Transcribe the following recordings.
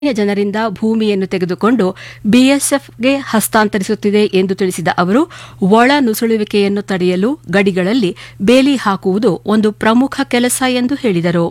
ಸಾಮಾನ್ಯ ಜನರಿಂದ ಭೂಮಿಯನ್ನು ತೆಗೆದುಕೊಂಡು ಬಿಎಸ್ಎಫ್ಗೆ ಹಸ್ತಾಂತರಿಸುತ್ತಿದೆ ಎಂದು ತಿಳಿಸಿದ ಅವರು ಒಳ ನುಸುಳುವಿಕೆಯನ್ನು ತಡೆಯಲು ಗಡಿಗಳಲ್ಲಿ ಬೇಲಿ ಹಾಕುವುದು ಒಂದು ಪ್ರಮುಖ ಕೆಲಸ ಎಂದು ಹೇಳಿದರು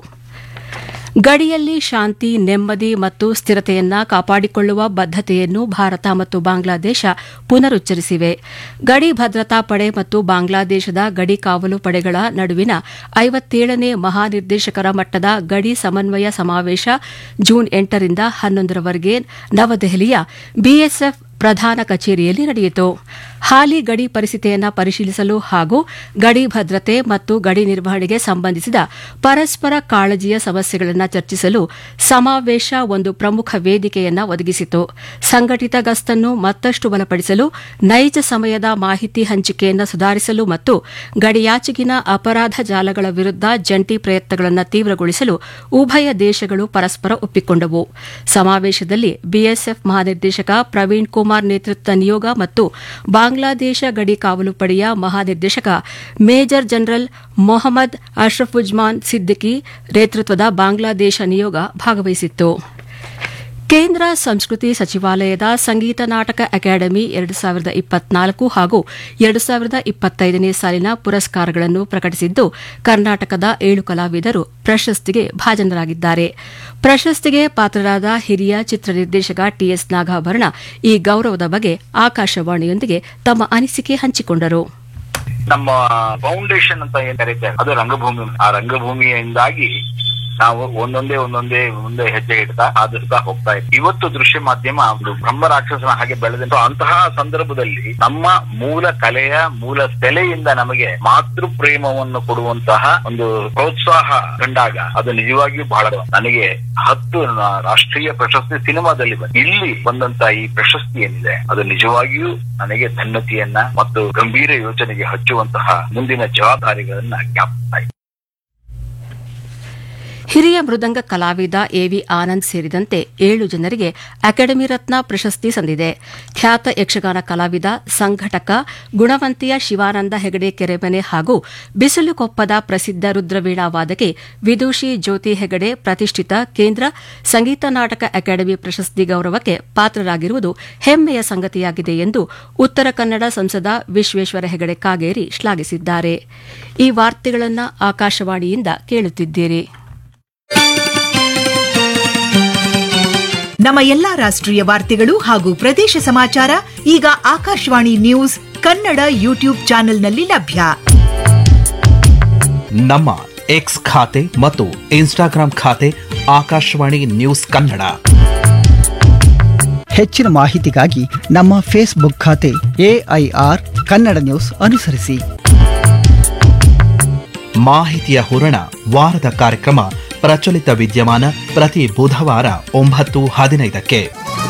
ಗಡಿಯಲ್ಲಿ ಶಾಂತಿ ನೆಮ್ಮದಿ ಮತ್ತು ಸ್ಥಿರತೆಯನ್ನ ಕಾಪಾಡಿಕೊಳ್ಳುವ ಬದ್ದತೆಯನ್ನು ಭಾರತ ಮತ್ತು ಬಾಂಗ್ಲಾದೇಶ ಪುನರುಚ್ಚರಿಸಿವೆ ಗಡಿ ಭದ್ರತಾ ಪಡೆ ಮತ್ತು ಬಾಂಗ್ಲಾದೇಶದ ಗಡಿ ಕಾವಲು ಪಡೆಗಳ ನಡುವಿನ ಐವತ್ತೇಳನೇ ಮಹಾನಿರ್ದೇಶಕರ ಮಟ್ಟದ ಗಡಿ ಸಮನ್ವಯ ಸಮಾವೇಶ ಜೂನ್ ಎಂಟರಿಂದ ಹನ್ನೊಂದರವರೆಗೆ ನವದೆಹಲಿಯ ಬಿಎಸ್ಎಫ್ ಪ್ರಧಾನ ಕಚೇರಿಯಲ್ಲಿ ನಡೆಯಿತು ಹಾಲಿ ಗಡಿ ಪರಿಸ್ಥಿತಿಯನ್ನು ಪರಿಶೀಲಿಸಲು ಹಾಗೂ ಗಡಿ ಭದ್ರತೆ ಮತ್ತು ಗಡಿ ನಿರ್ವಹಣೆಗೆ ಸಂಬಂಧಿಸಿದ ಪರಸ್ಪರ ಕಾಳಜಿಯ ಸಮಸ್ಯೆಗಳನ್ನು ಚರ್ಚಿಸಲು ಸಮಾವೇಶ ಒಂದು ಪ್ರಮುಖ ವೇದಿಕೆಯನ್ನು ಒದಗಿಸಿತು ಸಂಘಟಿತ ಗಸ್ತನ್ನು ಮತ್ತಷ್ಟು ಬಲಪಡಿಸಲು ನೈಜ ಸಮಯದ ಮಾಹಿತಿ ಹಂಚಿಕೆಯನ್ನು ಸುಧಾರಿಸಲು ಮತ್ತು ಗಡಿಯಾಚೆಗಿನ ಅಪರಾಧ ಜಾಲಗಳ ವಿರುದ್ಧ ಜಂಟಿ ಪ್ರಯತ್ನಗಳನ್ನು ತೀವ್ರಗೊಳಿಸಲು ಉಭಯ ದೇಶಗಳು ಪರಸ್ಪರ ಒಪ್ಪಿಕೊಂಡವು ಸಮಾವೇಶದಲ್ಲಿ ಬಿಎಸ್ಎಫ್ ಮಹಾನಿರ್ದೇಶಕ ಪ್ರವೀಣ್ ಕುಮಾರ್ ನೇತೃತ್ವದ ನಿಯೋಗ ಮತ್ತು ಬಾಂಗ್ಲಾದೇಶ ಗಡಿ ಕಾವಲು ಪಡೆಯ ಮಹಾನಿರ್ದೇಶಕ ಮೇಜರ್ ಜನರಲ್ ಮೊಹಮ್ಮದ್ ಅಶ್ರಫುಜ್ಮಾನ್ ಸಿದ್ದಿಕಿ ನೇತೃತ್ವದ ಬಾಂಗ್ಲಾದೇಶ ನಿಯೋಗ ಭಾಗವಹಿಸಿತ್ತು ಕೇಂದ್ರ ಸಂಸ್ಕೃತಿ ಸಚಿವಾಲಯದ ಸಂಗೀತ ನಾಟಕ ಅಕಾಡೆಮಿ ಎರಡು ಸಾವಿರದ ಇಪ್ಪತ್ನಾಲ್ಕು ಹಾಗೂ ಎರಡು ಸಾವಿರದ ಇಪ್ಪತ್ತೈದನೇ ಸಾಲಿನ ಪುರಸ್ಕಾರಗಳನ್ನು ಪ್ರಕಟಿಸಿದ್ದು ಕರ್ನಾಟಕದ ಏಳು ಕಲಾವಿದರು ಪ್ರಶಸ್ತಿಗೆ ಭಾಜನರಾಗಿದ್ದಾರೆ ಪ್ರಶಸ್ತಿಗೆ ಪಾತ್ರರಾದ ಹಿರಿಯ ಚಿತ್ರ ನಿರ್ದೇಶಕ ಟಿಎಸ್ ನಾಗಾಭರಣ ಈ ಗೌರವದ ಬಗ್ಗೆ ಆಕಾಶವಾಣಿಯೊಂದಿಗೆ ತಮ್ಮ ಅನಿಸಿಕೆ ಹಂಚಿಕೊಂಡರು ನಮ್ಮ ಫೌಂಡೇಶನ್ ಅಂತ ಏನ್ ಕರೀತೇವೆ ಅದು ರಂಗಭೂಮಿ ಆ ರಂಗಭೂಮಿಯಿಂದಾಗಿ ನಾವು ಒಂದೊಂದೇ ಒಂದೊಂದೇ ಮುಂದೆ ಹೆಜ್ಜೆ ಇಡ್ತಾ ಆಧರಿಸ್ತಾ ಹೋಗ್ತಾ ಇದ್ದೀವಿ ಇವತ್ತು ದೃಶ್ಯ ಮಾಧ್ಯಮ ಒಂದು ಬ್ರಹ್ಮ ರಾಕ್ಷಸನ ಹಾಗೆ ಬೆಳೆದ ಅಂತಹ ಸಂದರ್ಭದಲ್ಲಿ ನಮ್ಮ ಮೂಲ ಕಲೆಯ ಮೂಲ ಸೆಲೆಯಿಂದ ನಮಗೆ ಮಾತೃ ಪ್ರೇಮವನ್ನು ಕೊಡುವಂತಹ ಒಂದು ಪ್ರೋತ್ಸಾಹ ಕಂಡಾಗ ಅದು ನಿಜವಾಗಿಯೂ ಬಹಳ ನನಗೆ ಹತ್ತು ನ- ರಾಷ್ಟ್ರೀಯ ಪ್ರಶಸ್ತಿ ಸಿನಿಮಾದಲ್ಲಿ ಬಂದಿದೆ. ಇಲ್ಲಿ ಬಂದಂತ ಈ ಪ್ರಶಸ್ತಿ ಏನಿದೆ ಅದು ನಿಜವಾಗಿಯೂ ನನಗೆ ಧನ್ಯತೆಯನ್ನ ಮತ್ತು ಗಂಭೀರ ಯೋಚನೆಗೆ ಹಚ್ಚುವಂತಹ ಮುಂದಿನ ಜವಾಬ್ದಾರಿಗಳನ್ನ ಜ್ಞಾಪಿಸ್ತಾ ಇದೆ ಹಿರಿಯ ಮೃದಂಗ ಕಲಾವಿದ ಎವಿ ಆನಂದ್ ಸೇರಿದಂತೆ ಏಳು ಜನರಿಗೆ ಅಕಾಡೆಮಿ ರತ್ನ ಪ್ರಶಸ್ತಿ ಸಂದಿದೆ ಖ್ಯಾತ ಯಕ್ಷಗಾನ ಕಲಾವಿದ ಸಂಘಟಕ ಗುಣವಂತಿಯ ಶಿವಾನಂದ ಹೆಗಡೆ ಕೆರೆಮನೆ ಹಾಗೂ ಬಿಸಿಲುಕೊಪ್ಪದ ಪ್ರಸಿದ್ಧ ರುದ್ರವೀಣಾ ವಾದಕಿ ವಿದೂಷಿ ಜ್ಯೋತಿ ಹೆಗಡೆ ಪ್ರತಿಷ್ಠಿತ ಕೇಂದ್ರ ಸಂಗೀತ ನಾಟಕ ಅಕಾಡೆಮಿ ಪ್ರಶಸ್ತಿ ಗೌರವಕ್ಕೆ ಪಾತ್ರರಾಗಿರುವುದು ಹೆಮ್ಮೆಯ ಸಂಗತಿಯಾಗಿದೆ ಎಂದು ಉತ್ತರ ಕನ್ನಡ ಸಂಸದ ವಿಶ್ವೇಶ್ವರ ಹೆಗಡೆ ಕಾಗೇರಿ ಶ್ಲಾಘಿಸಿದ್ದಾರೆ ಈ ವಾರ್ತೆಗಳನ್ನು ಆಕಾಶವಾಣಿಯಿಂದ ಕೇಳುತ್ತಿದ್ದೀರಿ ನಮ್ಮ ಎಲ್ಲಾ ರಾಷ್ಟ್ರೀಯ ವಾರ್ತೆಗಳು ಹಾಗೂ ಪ್ರದೇಶ ಸಮಾಚಾರ ಈಗ ಆಕಾಶವಾಣಿ ನ್ಯೂಸ್ ಕನ್ನಡ ಯೂಟ್ಯೂಬ್ ಚಾನೆಲ್ನಲ್ಲಿ ಲಭ್ಯ ನಮ್ಮ ಎಕ್ಸ್ ಖಾತೆ ಮತ್ತು ಇನ್ಸ್ಟಾಗ್ರಾಂ ಖಾತೆ ಆಕಾಶವಾಣಿ ನ್ಯೂಸ್ ಕನ್ನಡ ಹೆಚ್ಚಿನ ಮಾಹಿತಿಗಾಗಿ ನಮ್ಮ ಫೇಸ್ಬುಕ್ ಖಾತೆ ಎಐಆರ್ ಕನ್ನಡ ನ್ಯೂಸ್ ಅನುಸರಿಸಿ ಮಾಹಿತಿಯ ಹೂರಣ ವಾರದ ಕಾರ್ಯಕ್ರಮ ಪ್ರಚಲಿತ ವಿದ್ಯಮಾನ ಪ್ರತಿ ಬುಧವಾರ ಒಂಬತ್ತು ಹದಿನೈದಕ್ಕೆ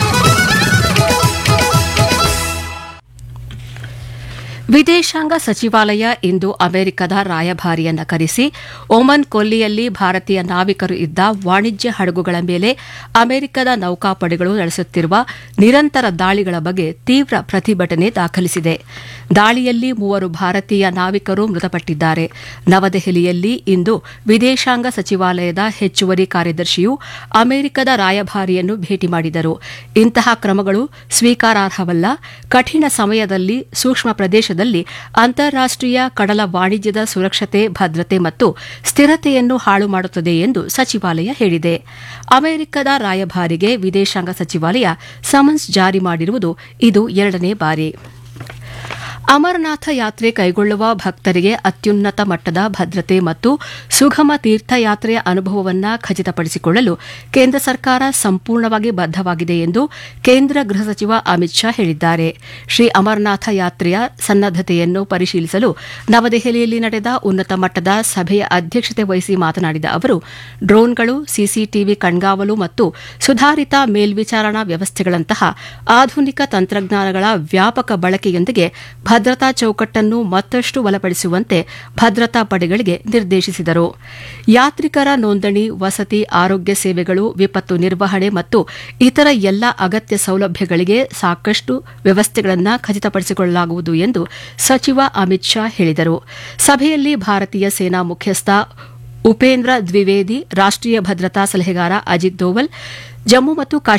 ವಿದೇಶಾಂಗ ಸಚಿವಾಲಯ ಇಂದು ಅಮೆರಿಕದ ರಾಯಭಾರಿಯನ್ನ ಕರೆಸಿ ಒಮನ್ ಕೊಲ್ಲಿಯಲ್ಲಿ ಭಾರತೀಯ ನಾವಿಕರು ಇದ್ದ ವಾಣಿಜ್ಯ ಹಡಗುಗಳ ಮೇಲೆ ಅಮೆರಿಕದ ನೌಕಾಪಡೆಗಳು ನಡೆಸುತ್ತಿರುವ ನಿರಂತರ ದಾಳಿಗಳ ಬಗ್ಗೆ ತೀವ್ರ ಪ್ರತಿಭಟನೆ ದಾಖಲಿಸಿದೆ ದಾಳಿಯಲ್ಲಿ ಮೂವರು ಭಾರತೀಯ ನಾವಿಕರು ಮೃತಪಟ್ಟಿದ್ದಾರೆ ನವದೆಹಲಿಯಲ್ಲಿ ಇಂದು ವಿದೇಶಾಂಗ ಸಚಿವಾಲಯದ ಹೆಚ್ಚುವರಿ ಕಾರ್ಯದರ್ಶಿಯು ಅಮೆರಿಕದ ರಾಯಭಾರಿಯನ್ನು ಭೇಟಿ ಮಾಡಿದರು ಇಂತಹ ಕ್ರಮಗಳು ಸ್ವೀಕಾರಾರ್ಹವಲ್ಲ ಕಠಿಣ ಸಮಯದಲ್ಲಿ ಸೂಕ್ಷ್ಮ ಪ್ರದೇಶದಲ್ಲಿ ಅಂತಾರಾಷ್ಟೀಯ ಕಡಲ ವಾಣಿಜ್ಯದ ಸುರಕ್ಷತೆ ಭದ್ರತೆ ಮತ್ತು ಸ್ಥಿರತೆಯನ್ನು ಹಾಳು ಮಾಡುತ್ತದೆ ಎಂದು ಸಚಿವಾಲಯ ಹೇಳಿದೆ ಅಮೆರಿಕದ ರಾಯಭಾರಿಗೆ ವಿದೇಶಾಂಗ ಸಚಿವಾಲಯ ಸಮನ್ಸ್ ಜಾರಿ ಮಾಡಿರುವುದು ಇದು ಎರಡನೇ ಬಾರಿ ಅಮರನಾಥ ಯಾತ್ರೆ ಕೈಗೊಳ್ಳುವ ಭಕ್ತರಿಗೆ ಅತ್ಯುನ್ನತ ಮಟ್ಟದ ಭದ್ರತೆ ಮತ್ತು ಸುಗಮ ತೀರ್ಥಯಾತ್ರೆಯ ಅನುಭವವನ್ನು ಖಚಿತಪಡಿಸಿಕೊಳ್ಳಲು ಕೇಂದ್ರ ಸರ್ಕಾರ ಸಂಪೂರ್ಣವಾಗಿ ಬದ್ದವಾಗಿದೆ ಎಂದು ಕೇಂದ್ರ ಗೃಹ ಸಚಿವ ಅಮಿತ್ ಶಾ ಹೇಳಿದ್ದಾರೆ ಶ್ರೀ ಅಮರನಾಥ ಯಾತ್ರೆಯ ಸನ್ನದ್ದತೆಯನ್ನು ಪರಿಶೀಲಿಸಲು ನವದೆಹಲಿಯಲ್ಲಿ ನಡೆದ ಉನ್ನತ ಮಟ್ಟದ ಸಭೆಯ ಅಧ್ಯಕ್ಷತೆ ವಹಿಸಿ ಮಾತನಾಡಿದ ಅವರು ಡ್ರೋನ್ಗಳು ಸಿಸಿಟಿವಿ ಕಣ್ಗಾವಲು ಮತ್ತು ಸುಧಾರಿತ ಮೇಲ್ವಿಚಾರಣಾ ವ್ಯವಸ್ಥೆಗಳಂತಹ ಆಧುನಿಕ ತಂತ್ರಜ್ಞಾನಗಳ ವ್ಯಾಪಕ ಬಳಕೆಯೊಂದಿಗೆ ಭದ್ರತಾ ಚೌಕಟ್ಟನ್ನು ಮತ್ತಷ್ಟು ಬಲಪಡಿಸುವಂತೆ ಭದ್ರತಾ ಪಡೆಗಳಿಗೆ ನಿರ್ದೇಶಿಸಿದರು ಯಾತ್ರಿಕರ ನೋಂದಣಿ ವಸತಿ ಆರೋಗ್ಯ ಸೇವೆಗಳು ವಿಪತ್ತು ನಿರ್ವಹಣೆ ಮತ್ತು ಇತರ ಎಲ್ಲ ಅಗತ್ಯ ಸೌಲಭ್ಯಗಳಿಗೆ ಸಾಕಷ್ಟು ವ್ಯವಸ್ಥೆಗಳನ್ನು ಖಚಿತಪಡಿಸಿಕೊಳ್ಳಲಾಗುವುದು ಎಂದು ಸಚಿವ ಅಮಿತ್ ಶಾ ಹೇಳಿದರು ಸಭೆಯಲ್ಲಿ ಭಾರತೀಯ ಸೇನಾ ಮುಖ್ಯಸ್ಥ ಉಪೇಂದ್ರ ದ್ವಿವೇದಿ ರಾಷ್ಟ್ರೀಯ ಭದ್ರತಾ ಸಲಹೆಗಾರ ಅಜಿತ್ ದೋವಲ್ ಜಮ್ಮು ಮತ್ತು